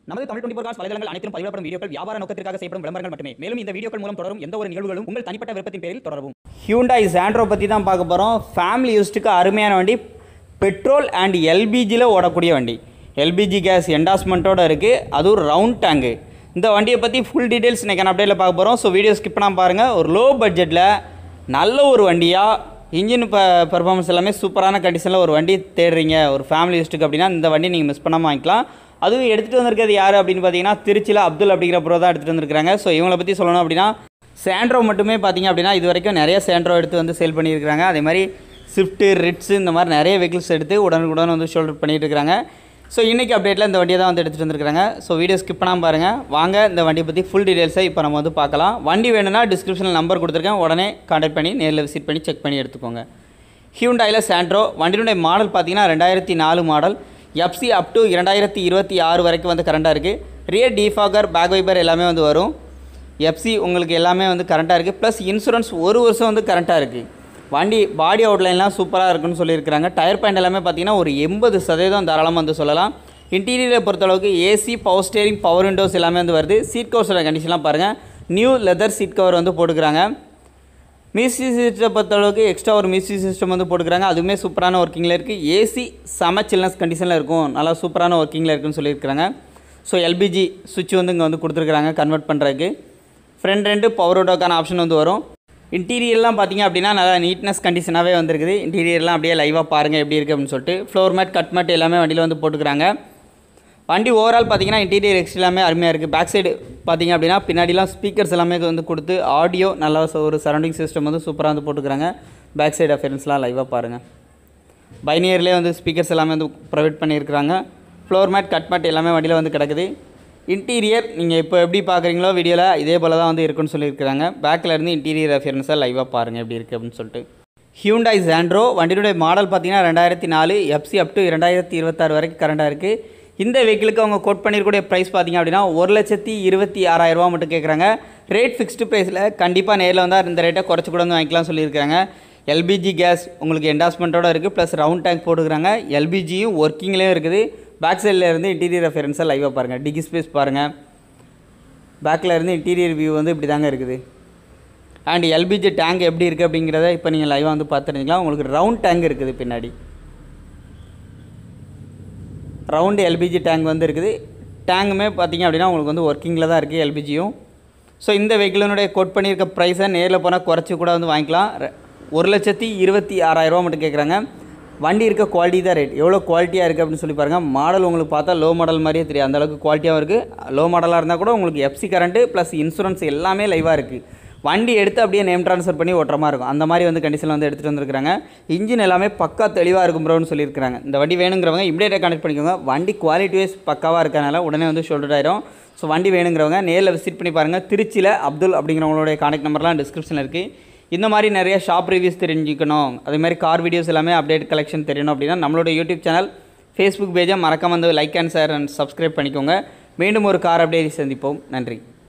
நமது Tamil twenty cos வலைதளங்கள் அனைத்தும் பதிவிடப்படும் வீடியோக்கள் வியாபார நோக்கத்திற்காக செய்யப்படும் விளம்பரங்கள் மட்டுமே மேலும் இந்த வீடியோக்கள் மூலம் தொடரும் எந்த ஒரு நிகழ்வுகளும் உங்கள் தனிப்பட்ட விருப்பத்தின் பேரில் தொடரவும் ஹியூண்டாய் சாண்ட்ரோ பற்றி தான் பார்க்க போகிறோம் ஃபேமிலி யூஸ்டுக்கு அருமையான வண்டி பெட்ரோல் அண்ட் எல்பிஜியில் ஓடக்கூடிய வண்டி எல்பிஜி கேஸ் என்டாஸ்மெண்ட்டோட இருக்குது அதுவும் ரவுண்ட் டேங்கு இந்த வண்டியை பற்றி ஃபுல் டீட்டெயில்ஸ் இன்றைக்கி அப்டேட்டில் பார்க்க போகிறோம் ஸோ வீடியோ ஸ்கிப் பண்ணாமல் பாருங்கள் ஒரு லோ பட்ஜெட்டில் நல்ல ஒரு வண்டியாக இன்ஜின் ப பெர்ஃபார்மன்ஸ் எல்லாமே சூப்பரான கண்டிஷனில் ஒரு வண்டி தேடுறீங்க ஒரு ஃபேமிலி யூஸ்ட்டுக்கு அப்படின்னா இந்த வண்டி நீங்கள் மிஸ் பண்ணாமல் வாங்கிக்கலாம் அதுவும் எடுத்துகிட்டு வந்திருக்கிறது யார் அப்படின்னு பார்த்தீங்கன்னா திருச்சியில் அப்துல் அப்படிங்கிற ப்ரோ தான் எடுத்துகிட்டு வந்திருக்காங்க ஸோ இவங்களை பற்றி சொல்லணும் அப்படின்னா சாண்ட்ரோ மட்டுமே பார்த்தீங்க அப்படின்னா இது வரைக்கும் நிறைய சாண்ட்ரோ எடுத்து வந்து சேல் பண்ணியிருக்காங்க அதே மாதிரி ஸ்விஃப்ட்டு ரிட்ஸு இந்த மாதிரி நிறைய வெஹிக்கிள்ஸ் எடுத்து உடனுக்குடன் வந்து ஷோல்டர் பண்ணிட்டு இருக்காங்க ஸோ இன்றைக்கி அப்டேட்டில் இந்த வண்டியை தான் வந்து எடுத்துகிட்டு வந்திருக்காங்க ஸோ வீடியோ ஸ்கிப் பண்ணாமல் பாருங்கள் வாங்க இந்த வண்டியை பற்றி ஃபுல் டீட்டெயில்ஸை இப்போ நம்ம வந்து பார்க்கலாம் வண்டி வேணும்னா டிஸ்கிரிப்ஷனில் நம்பர் கொடுத்துருக்கேன் உடனே கான்டாக்ட் பண்ணி நேரில் விசிட் பண்ணி செக் பண்ணி எடுத்துக்கோங்க ஹியூண்டாயில் சாண்ட்ரோ வண்டியினுடைய மாடல் பார்த்தீங்கன்னா ரெண்டாயிரத்தி நாலு மாடல் எஃப்சி அப் டு இரண்டாயிரத்தி இருபத்தி ஆறு வரைக்கும் வந்து கரண்டாக இருக்குது ரியர் டிஃபாகர் பேக் வைப்பர் எல்லாமே வந்து வரும் எஃப்சி உங்களுக்கு எல்லாமே வந்து கரண்ட்டாக இருக்குது ப்ளஸ் இன்சூரன்ஸ் ஒரு வருஷம் வந்து கரண்ட்டாக இருக்குது வண்டி பாடி அவுட்லைன்லாம் சூப்பராக இருக்குன்னு சொல்லியிருக்கிறாங்க டயர் பாயிண்ட் எல்லாமே பார்த்தீங்கன்னா ஒரு எண்பது சதவீதம் தாராளமாக வந்து சொல்லலாம் இன்டீரியரை பொறுத்தளவுக்கு AC power steering power windows எல்லாமே வந்து வருது சீட் கவர்ஸோட கண்டிஷன்லாம் பாருங்கள் நியூ லெதர் சீட் கவர் வந்து போட்டுக்கிறாங்க மியூசிக் சிஸ்டம் பொறுத்தளவுக்கு எக்ஸ்ட்ரா ஒரு மியூசிக் சிஸ்டம் வந்து போட்டுக்கிறாங்க அதுவுமே சூப்பரான ஒர்க்கிங்கில் இருக்குது ஏசி செம சில்னஸ் கண்டிஷனில் இருக்கும் நல்லா சூப்பரான ஒர்க்கிங்கில் இருக்குன்னு சொல்லியிருக்கிறாங்க ஸோ எல்பிஜி சுவிட்ச் வந்து இங்கே வந்து கொடுத்துருக்குறாங்க கன்வெர்ட் பண்ணுறதுக்கு ஃப்ரண்ட் ரெண்டு பவர் விண்டோக்கான ஆப்ஷன் வந்து வரும் இன்டீரியர்லாம் பார்த்தீங்க அப்படின்னா நல்லா நீட்னஸ் கண்டிஷனாகவே வந்திருக்குது இன்டீரியர்லாம் அப்படியே லைவாக பாருங்கள் எப்படி இருக்குது அப்படின்னு சொல்லிட்டு ஃப்ளோர் மேட் கட் மேட் எல்லாமே வண்டியில் வந்து போட்டுக்கிறாங்க வண்டி ஓவரால் பார்த்தீங்கன்னா இன்டீரியர் எக்ஸ் எல்லாமே அருமையாக இருக்குது பேக் சைடு பார்த்தீங்க அப்படின்னா பின்னாடிலாம் ஸ்பீக்கர்ஸ் எல்லாமே வந்து கொடுத்து ஆடியோ நல்லா ச- ஒரு சரௌண்டிங் சிஸ்டம் வந்து சூப்பராக வந்து போட்டுக்கிறாங்க பேக் சைடு அஃபேரன்ஸ்லாம் லைவாக பாருங்கள் பைனியர்லேயே வந்து ஸ்பீக்கர்ஸ் எல்லாமே வந்து ப்ரொவைட் பண்ணியிருக்கிறாங்க ஃப்ளோர் மேட் கட் மேட் எல்லாமே வண்டியில் வந்து கிடக்குது இன்டீரியர் நீங்கள் இப்போ எப்படி பார்க்குறீங்களோ வீடியோவில் இதே போல் தான் வந்து இருக்குன்னு சொல்லியிருக்கிறாங்க பேக்கில் இருந்து இன்டீரியர் அஃபியரன்ஸாக லைவாக பாருங்கள் எப்படி இருக்குது அப்படின்னு சொல்லிட்டு ஹியூண்டாய் சாண்ட்ரோ வண்டியுடைய மாடல் பார்த்தீங்கன்னா ரெண்டாயிரத்தி நாலு எஃப்சி அப் டு ரெண்டாயிரத்தி இருபத்தாறு வரைக்கும் கரண்டாக இருக்குது இந்த வெஹிக்கிளுக்கு அவங்க கோட் பண்ணியிருக்கக்கூடிய ப்ரைஸ் பார்த்தீங்க அப்படின்னா ஒரு லட்சத்தி இருபத்தி ஆறாயிரரூவா மட்டும் கேட்குறாங்க ரேட் ஃபிக்ஸ்டு ப்ரைஸில் கண்டிப்பாக நேரில் வந்தால் இந்த ரேட்டை குறைச்சி கூட வந்து வாங்கிக்கலாம் சொல்லியிருக்காங்க எல்பிஜி கேஸ் உங்களுக்கு என்டாஸ்மெண்ட்டோட இருக்குது ப்ளஸ் ரவுண்ட் டேங்க் போட்டுக்கிறாங்க எல்பிஜியும் ஒர்க்கிங்லேயும் இருக்குது பேக் சைடில் இருந்து இன்டீரியர் ரெஃபரன்ஸாக லைவாக பாருங்கள் டிகி ஸ்பேஸ் பாருங்கள் பேக்கில் இருந்து இன்டீரியர் வியூ வந்து இப்படி தாங்க இருக்குது அண்ட் எல்பிஜி டேங்க் எப்படி இருக்குது அப்படிங்கிறத இப்போ நீங்கள் லைவாக வந்து பார்த்துருந்தீங்களா உங்களுக்கு ரவுண்ட் டேங்க் இருக்குது பின்னாடி ரவுண்டு எல்பிஜி டேங்க் வந்து இருக்குது டேங்குமே பார்த்தீங்க அப்படின்னா உங்களுக்கு வந்து ஒர்க்கிங்கில் தான் இருக்குது எல்பிஜியும் ஸோ இந்த வெஹிக்கிளினுடைய கோட் பண்ணியிருக்க ப்ரைஸை நேரில் போனால் குறைச்சி கூட வந்து வாங்கிக்கலாம் ரெ- ஒரு லட்சத்தி இருபத்தி ஆறாயிரரூவா மட்டும் கேட்குறாங்க வண்டி இருக்க குவாலிட்டி தான் ரேட் எவ்வளோ குவாலிட்டியாக இருக்குது அப்படின்னு சொல்லி பாருங்கள் மாடல் உங்களுக்கு பார்த்தா லோ மாடல் மாதிரியே தெரியும் அந்த அளவுக்கு குவாலிட்டியாகவும் இருக்குது லோ மாடலாக இருந்தால் கூட உங்களுக்கு எஃப்சி கரண்ட்டு ப்ளஸ் இன்சூரன்ஸ் எல்லாமே லைவாக இருக்குது வண்டி எடுத்து அப்படியே நேம் ட்ரான்ஸ்ஃபர் பண்ணி ஓட்டுற மாதிரி இருக்கும் அந்த மாதிரி வந்து கண்டிஷனில் வந்து எடுத்துகிட்டு வந்திருக்காங்க இன்ஜின் எல்லாமே பக்கா தெளிவாக இருக்கும் ப்ரோன்னு சொல்லியிருக்காங்க இந்த வண்டி வேணுங்கிறவங்க இமீடியட்டாக கனெக்ட் பண்ணிக்கோங்க வண்டி குவாலிட்டி வைஸ் பக்காவாக இருக்கனால உடனே வந்து ஷோல்டர் ஆயிரும் ஸோ வண்டி வேணுங்கிறவங்க நேரில் விசிட் பண்ணி பாருங்கள் திருச்சியில் அப்துல் அப்படிங்கிறவங்களுடைய கான்டாக்ட் நம்பர்லாம் டிஸ்கிரிப்ஷனில் இருக்குது இந்த மாதிரி நிறைய ஷாப் ரிவ்யூஸ் தெரிஞ்சுக்கணும் அதே மாதிரி கார் வீடியோஸ் எல்லாமே அப்டேட் கலெக்ஷன் தெரியணும் அப்படின்னா நம்மளோட யூடியூப் சேனல் ஃபேஸ்புக் பேஜை மறக்காம வந்து like and share and subscribe பண்ணிக்கோங்க மீண்டும் ஒரு கார் அப்டேட் சந்திப்போம் நன்றி